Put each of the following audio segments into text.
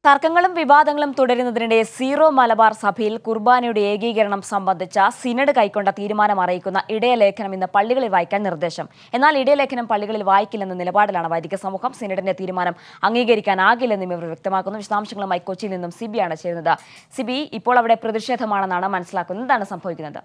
തർക്കങ്ങളും വിവാദങ്ങളും തുടരുന്നതിനിടെ സീറോ മലബാർ സഭയിൽ കുർബാനയുടെ ഏകീകരണം സംബന്ധിച്ച സിനഡ് കൈക്കൊണ്ട തീരുമാനം അറിയിക്കുന്ന ഇടയലേഖനം ഇന്ന് പള്ളികളിൽ വായിക്കാൻ നിർദ്ദേശം എന്നാൽ ഇടയലേഖനം പള്ളികളിൽ വായിക്കില്ലെന്ന നിലപാടിലാണ് വൈദിക സമൂഹം സിനഡിന്റെ തീരുമാനം അംഗീകരിക്കാനാകില്ലെന്നും ഇവർ വ്യക്തമാക്കുന്നു വിശദാംശങ്ങളുമായി കൊച്ചിയിൽ നിന്നും സിബിയാണ് ചേരുന്നത് സിബി ഇപ്പോൾ അവിടെ പ്രതിഷേധമാണെന്നാണ് മനസ്സിലാക്കുന്നത് എന്താണ് സംഭവിക്കുന്നത്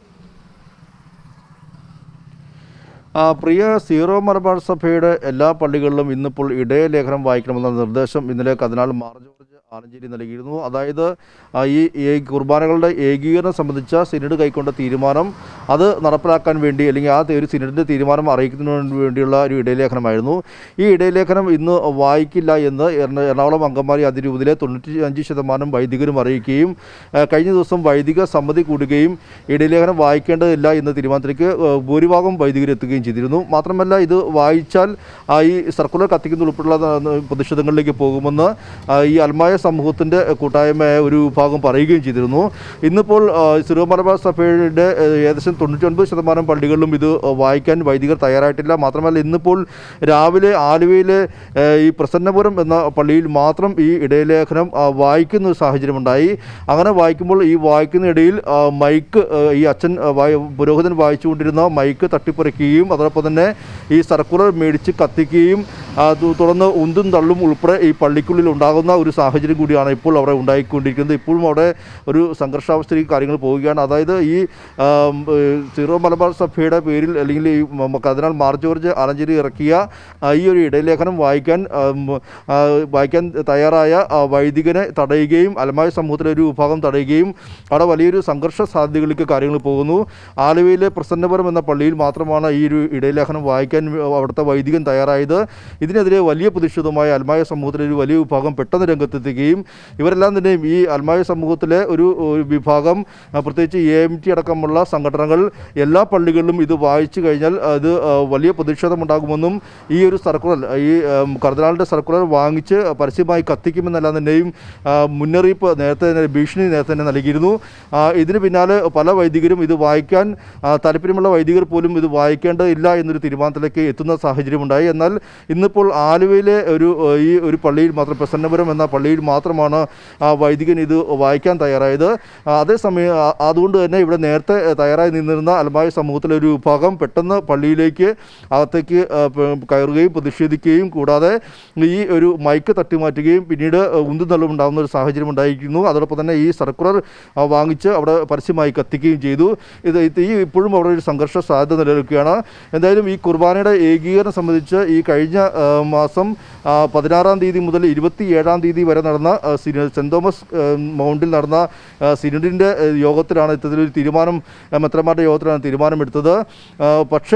ആ, പ്രിയ സീറോ മലബാർ സഭയുടെ എല്ലാ പള്ളികളിലും ഇന്നിപ്പോൾ ഇടയലേഖനം വായിക്കണമെന്ന നിർദ്ദേശം ഇന്നലെ കതിനാൾ മാർ ജോർജ് ആലഞ്ചേരി നൽകിയിരുന്നു അതായത് ആ, ഈ ഈ കുർബാനകളുടെ ഏകീകരണം സംബന്ധിച്ച സിനഡ് കൈക്കൊണ്ട തീരുമാനം അത് നടപ്പിലാക്കാൻ വേണ്ടി അല്ലെങ്കിൽ ആ ഒരു സിനഡിൻ്റെ തീരുമാനം അറിയിക്കുന്നതിന് വേണ്ടിയുള്ള ഒരു ഇടയലേഖനമായിരുന്നു ഈ ഇടയലേഖനം ഇന്ന് വായിക്കില്ല എന്ന് എറണ- എറണാകുളം അങ്കമാലി അതിരൂപതയിലെ തൊണ്ണൂറ്റി അഞ്ച് ശതമാനം വൈദികരും അറിയിക്കുകയും ആ, കഴിഞ്ഞ ദിവസം വൈദിക സമിതി കൂടുകയും ഇടയലേഖനം വായിക്കേണ്ടതില്ല എന്ന തീരുമാനത്തിലേക്ക് ആ, ഭൂരിഭാഗം വൈദികർ എത്തുകയും ചെയ്തിരുന്നു മാത്രമല്ല ഇത് വായിച്ചാൽ ആ, ഈ സർക്കുലർ കത്തിക്കുന്ന ഉൾപ്പെടെയുള്ള ആ, പ്രതിഷേധങ്ങളിലേക്ക് പോകുമെന്ന് ആ, ഈ അൽമായ സമൂഹത്തിൻ്റെ കൂട്ടായ്മയായ ഒരു വിഭാഗം പറയുകയും ചെയ്തിരുന്നു ഇന്നിപ്പോൾ ആ, സിറോ മലബാർ സഭയുടെ ആ, ഏകദേശം തൊണ്ണൂറ്റൊൻപത് ശതമാനം പള്ളികളിലും ഇത് വായിക്കാൻ വൈദികർ തയ്യാറായിട്ടില്ല മാത്രമല്ല ഇന്നിപ്പോൾ രാവിലെ ആലുവയിലെ ആ, ഈ പ്രസന്നപുരം എന്ന പള്ളിയിൽ മാത്രം ഈ ഇടയലേഖനം ആ, വായിക്കുന്ന ഒരു സാഹചര്യമുണ്ടായി അങ്ങനെ വായിക്കുമ്പോൾ ഈ വായിക്കുന്ന ഇടയിൽ ആ, മൈക്ക് ആ, ഈ അച്ഛൻ ആ, വായ- പുരോഹിതൻ വായിച്ചുകൊണ്ടിരുന്ന മൈക്ക് തട്ടിപ്പറിക്കുകയും അതോടൊപ്പം തന്നെ ഈ സർക്കുലർ മേടിച്ച് കത്തിക്കുകയും ആ, തു- തുടർന്ന് ഉന്തും തള്ളും ഉൾപ്പെടെ ഈ പള്ളിക്കുള്ളിൽ ഉണ്ടാകുന്ന ഒരു സാഹചര്യം കൂടിയാണ് ഇപ്പോൾ അവിടെ ഉണ്ടായിക്കൊണ്ടിരിക്കുന്നത് ഇപ്പോഴും അവിടെ ഒരു സംഘർഷാവസ്ഥയിലേക്ക് കാര്യങ്ങൾ പോവുകയാണ് അതായത് ഈ ആം, ഏഹ്, സീറോ മലബാർ സഭയുടെ പേരിൽ അല്ലെങ്കിൽ ഈ മ- കർദിനാൾ മാർ ജോർജ് ആലഞ്ചേരി ഇറക്കിയ ആ, ഈ ഒരു ഇടയലേഖനം വായിക്കാൻ ആം, ആ, വായിക്കാൻ തയ്യാറായ ആ, വൈദികനെ തടയുകയും അലമായ സമൂഹത്തിലെ ഒരു വിഭാഗം തടയുകയും അവിടെ വലിയൊരു സംഘർഷ സാധ്യതകളിലേക്ക് കാര്യങ്ങൾ പോകുന്നു ആലുവയിലെ പ്രസന്നപുരം എന്ന പള്ളിയിൽ മാത്രമാണ് ഈ ഒരു ഇടയലേഖനം വായിക്കാൻ അവിടുത്തെ വൈദികൻ തയ്യാറായത് ഇതിനെതിരെ വലിയ പ്രതിഷേധമായ അൽമായ സമൂഹത്തിലെ ഒരു വലിയ വിഭാഗം പെട്ടെന്ന് രംഗത്തെത്തുകയും ഇവരെല്ലാം തന്നെ ഈ അൽമായ സമൂഹത്തിലെ ഒരു ഒരു വിഭാഗം ആ, പ്രത്യേകിച്ച് എ എം ടി അടക്കമുള്ള സംഘടനകൾ എല്ലാ പള്ളികളിലും ഇത് വായിച്ചു കഴിഞ്ഞാൽ അത് ആ, വലിയ പ്രതിഷേധമുണ്ടാകുമെന്നും ഈ ഒരു സർക്കുലർ ഈ ഉം, കർദിനാളിൻ്റെ സർക്കുലർ വാങ്ങിച്ച് പരസ്യമായി കത്തിക്കുമെന്നെല്ലാം തന്നെയും ആ, മുന്നറിയിപ്പ് നേരത്തെ തന്നെ ഭീഷണി നേരത്തെ തന്നെ നൽകിയിരുന്നു ആ, ഇതിന് പിന്നാലെ പല വൈദികരും ഇത് വായിക്കാൻ ആ, താല്പര്യമുള്ള വൈദികർ പോലും ഇത് വായിക്കേണ്ടതില്ല എന്നൊരു തീരുമാനത്തിലേക്ക് എത്തുന്ന സാഹചര്യമുണ്ടായി എന്നാൽ ഇന്നിപ്പോൾ ആലുവയിലെ ഒരു ഏഹ്, ഈ ഒരു പള്ളിയിൽ മാത്രം പ്രസന്നപുരം എന്ന പള്ളിയിൽ മാത്രമാണ് ആ വൈദികൻ ഇത് വായിക്കാൻ തയ്യാറായത് ആ, അതേസമയം ആ, അതുകൊണ്ട് തന്നെ ഇവിടെ നേരത്തെ ഏഹ്, തയ്യാറായി നിന്നിരുന്ന അലമായ സമൂഹത്തിലെ ഒരു വിഭാഗം പെട്ടെന്ന് പള്ളിയിലേക്ക് അകത്തേക്ക് ആ, പ- കയറുകയും പ്രതിഷേധിക്കുകയും കൂടാതെ ഈ ഒരു മൈക്ക് തട്ടിമാറ്റുകയും പിന്നീട് ഉന്തും തള്ളും ഉണ്ടാകുന്ന ഒരു സാഹചര്യം ഉണ്ടായിരിക്കുന്നു അതോടൊപ്പം തന്നെ ഈ സർക്കുലർ ആ, വാങ്ങിച്ച് അവിടെ പരസ്യമായി കത്തിക്കുകയും ചെയ്തു ഇത് ഇത് ഈ ഇപ്പോഴും അവിടെ ഒരു സംഘർഷ സാധ്യത നിലനിൽക്കുകയാണ് എന്തായാലും ഈ കുർബാനയുടെ ഏകീകരണം സംബന്ധിച്ച് ഈ കഴിഞ്ഞ ആ, മാസം ആ, പതിനാറാം തീയതി മുതൽ ഇരുപത്തി ഏഴാം തീയതി വരെ നടന്ന ആ, സിന- സെൻറ് തോമസ് ആ, മൗണ്ടിൽ നടന്ന ആ, സിനഡിൻ്റെ ആ, യോഗത്തിലാണ് ഇത്തരത്തിലൊരു തീരുമാനം ആ, മെത്രന്മാരുടെ യോഗത്തിലാണ് തീരുമാനമെടുത്തത് ആ, പക്ഷേ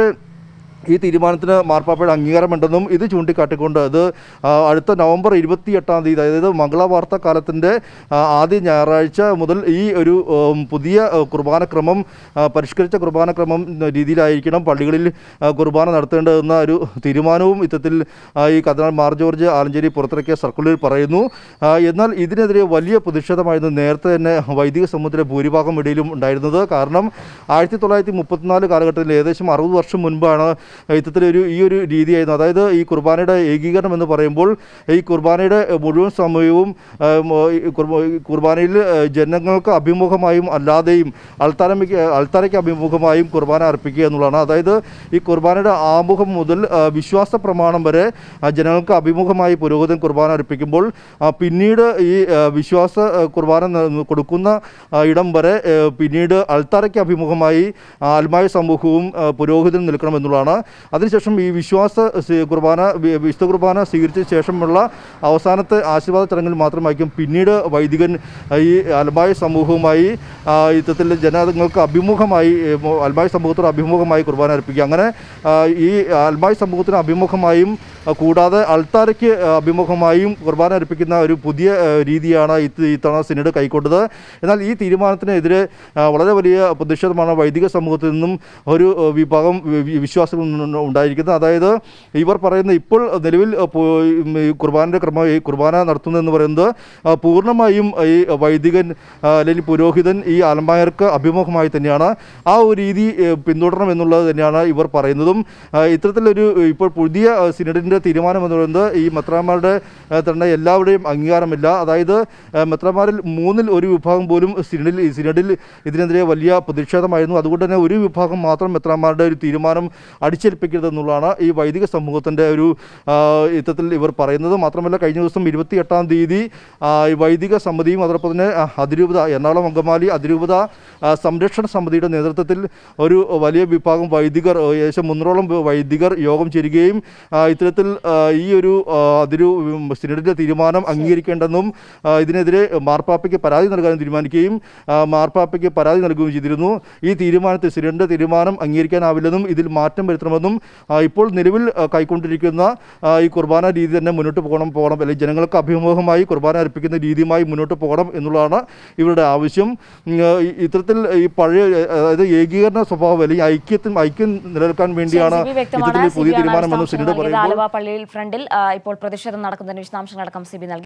ഈ തീരുമാനത്തിന് മാർപ്പാപ്പയുടെ അംഗീകാരമുണ്ടെന്നും ഇത് ചൂണ്ടിക്കാട്ടിക്കൊണ്ട് അത് ആ, അടുത്ത നവംബർ ഇരുപത്തി എട്ടാം തീയതി അതായത് മംഗളവാർത്ത കാലത്തിൻ്റെ ആ, ആദ്യ ഞായറാഴ്ച മുതൽ ഈ ഒരു ഉം, പുതിയ ആ, കുർബാനക്രമം ആ, പരിഷ്കരിച്ച കുർബാനക്രമം രീതിയിലായിരിക്കണം പള്ളികളിൽ ആ, കുർബാന നടത്തേണ്ടതെന്ന ഒരു തീരുമാനവും ഇത്തരത്തിൽ ആ, ഈ കർദിനാൾ മാർ ജോർജ് ആലഞ്ചേരി പുറത്തിറക്കിയ സർക്കുലറിൽ പറയുന്നു ആ, എന്നാൽ ഇതിനെതിരെ വലിയ പ്രതിഷേധമായിരുന്നു നേരത്തെ തന്നെ വൈദിക സമൂഹത്തിലെ ഭൂരിഭാഗം ഇടയിലും ഉണ്ടായിരുന്നത് കാരണം ആയിരത്തി തൊള്ളായിരത്തി മുപ്പത്തിനാല് കാലഘട്ടത്തിൽ ഏകദേശം അറുപത് വർഷം മുൻപാണ് ഇത്തരത്തിലൊരു ഈ ഒരു രീതിയായിരുന്നു അതായത് ഈ കുർബാനയുടെ ഏകീകരണം എന്ന് പറയുമ്പോൾ ഈ കുർബാനയുടെ മുഴുവൻ സമയവും ആ, മോ- ഈ കുർബ- ഈ കുർബാനയിൽ ആ, ജനങ്ങൾക്ക് അഭിമുഖമായും അല്ലാതെയും അൾത്താരമയ്ക്ക് അൾത്താരയ്ക്ക് അഭിമുഖമായും കുർബാന അർപ്പിക്കുക എന്നുള്ളതാണ് അതായത് ഈ കുർബാനയുടെ ആമുഖം മുതൽ ആ, വിശ്വാസ പ്രമാണം വരെ ആ, ജനങ്ങൾക്ക് അഭിമുഖമായി പുരോഹിതൻ കുർബാന അർപ്പിക്കുമ്പോൾ ആ, പിന്നീട് ഈ ആ, വിശ്വാസ ആ, കുർബാന ന- കൊടുക്കുന്ന ആ, ഇടം വരെ ആ, പിന്നീട് അൾത്താരയ്ക്ക് അഭിമുഖമായി ആ, അൽമായ സമൂഹവും ആ, പുരോഹിതനും നിൽക്കണം എന്നുള്ളതാണ് അതിനുശേഷം ഈ വിശ്വാസ സി- കുർബാന വി- വിശുദ്ധ കുർബാന സ്വീകരിച്ച ശേഷമുള്ള അവസാനത്തെ ആശീർവാദ ചടങ്ങിൽ മാത്രമായിരിക്കും പിന്നീട് വൈദികൻ ആ, ഈ അൽമായ സമൂഹവുമായി ആ, ഇത്തരത്തിൽ ജനങ്ങൾക്ക് അഭിമുഖമായി ഏ, മോ- അൽമായ സമൂഹത്തോട് അഭിമുഖമായി കുർബാന അർപ്പിക്കുക അങ്ങനെ ആ, ഈ അൽമായ സമൂഹത്തിന് അഭിമുഖമായും ആ, കൂടാതെ അൾത്താരയ്ക്ക് അഭിമുഖമായും കുർബാന അർപ്പിക്കുന്ന ഒരു പുതിയ ആ, രീതിയാണ് ഇത് ഇത്തവണ സിനഡ് കൈക്കൊണ്ടത് എന്നാൽ ഈ തീരുമാനത്തിനെതിരെ ആ, വളരെ വലിയ പ്രതിഷേധമാണ് വൈദിക സമൂഹത്തിൽ നിന്നും ഒരു ആ, വിഭാഗം വി- വി- വിശ്വാസികളിൽ നിന്നും ഉണ്ടായിരിക്കുന്നത് അതായത് ഇവർ പറയുന്ന ഇപ്പോൾ നിലവിൽ ആ, പു- ഈ കുർബാനയുടെ ക്രമം ഈ കുർബാന നടത്തുന്നതെന്ന് പറയുന്നത് ആ, പൂർണ്ണമായും ഈ വൈദികൻ ആ, അല്ലെങ്കിൽ പുരോഹിതൻ ഈ അലമായർക്ക് അഭിമുഖമായി തന്നെയാണ് ആ ഒരു രീതി ഏ, പിന്തുടരണം എന്നുള്ളത് തന്നെയാണ് ഇവർ പറയുന്നതും ആ, ഇത്തരത്തിലൊരു ഇപ്പോൾ പുതിയ ആ, സിനഡിൻ്റെ തീരുമാനം എന്ന് പറയുന്നത് ഈ മെത്രാന്മാരുടെ ആ, തന്നെ എല്ലാവരുടെയും അംഗീകാരമില്ല അതായത് ആ, മെത്രാന്മാരിൽ മൂന്നിൽ ഒരു വിഭാഗം പോലും സിനഡിൽ ഈ സിനഡിൽ ഇതിനെതിരെ വലിയ പ്രതിഷേധമായിരുന്നു അതുകൊണ്ട് തന്നെ ഒരു വിഭാഗം മാത്രം മെത്രാന്മാരുടെ ഒരു തീരുമാനം അടിച്ചേൽപ്പിക്കരുത് എന്നുള്ളതാണ് ഈ വൈദിക സമൂഹത്തിൻ്റെ ഒരു ആ, ഇത്തരത്തിൽ ഇവർ പറയുന്നത് മാത്രമല്ല കഴിഞ്ഞ ദിവസം ഇരുപത്തി എട്ടാം തീയതി ആ, ഈ വൈദിക സമിതിയും അതോടൊപ്പം തന്നെ ആ, അതിരൂപത എറണാകുളം അങ്കമാലി അതിരൂപത ആ, സംരക്ഷണ സമിതിയുടെ നേതൃത്വത്തിൽ ഒരു വലിയ വിഭാഗം വൈദികർ ആ, ഏകദേശം മുന്നൂറോളം വൈദികർ യോഗം ചേരുകയും ആ, ഇത്തരത്തിൽ ആ, ഈ ഒരു ആ, അതിരു ഉം, സിനഡിൻ്റെ തീരുമാനം അംഗീകരിക്കേണ്ടെന്നും ആ, ഇതിനെതിരെ മാർപ്പാപ്പയ്ക്ക് പരാതി നൽകാനും തീരുമാനിക്കുകയും ആ, മാർപ്പാപ്പയ്ക്ക് പരാതി നൽകുകയും ചെയ്തിരുന്നു ഈ തീരുമാനത്തിൽ സിനഡിൻ്റെ തീരുമാനം അംഗീകരിക്കാനാവില്ലെന്നും ഇതിൽ മാറ്റം വരുത്തണമെന്നും ആ, ഇപ്പോൾ നിലവിൽ ആ, കൈക്കൊണ്ടിരിക്കുന്ന ആ, ഈ കുർബാന രീതി തന്നെ മുന്നോട്ട് പോകണം പോകണം അല്ലെങ്കിൽ ജനങ്ങൾക്ക് അഭിമുഖമായി കുർബാന അർപ്പിക്കുന്ന രീതിയുമായി മുന്നോട്ട് പോകണം എന്നുള്ളതാണ് ഇവരുടെ ആവശ്യം ഉം, ആ, ഈ- ഇത്തരത്തിൽ ഈ പഴയ അതായത് ഏകീകരണ സ്വഭാവം അല്ലെങ്കിൽ ഐക്യത്തിന് ഐക്യം നിലനിൽക്കാൻ വേണ്ടിയാണ് ശരി, സി ബി വ്യക്തമാണ് ഇത്തരത്തിൽ സി പുതിയ ബി ആണ് തീരുമാനമെന്ന് വിശദാംശങ്ങൾ സിനഡ് നൽകിയത്. പറയുമ്പോൾ ആലുവ പള്ളിയിൽ ഫ്രണ്ടിൽ ആ, ഇപ്പോൾ പ്രതിഷേധം നടക്കുന്നതിന് വിശദാംശങ്ങളടക്കം സി ബി നൽകി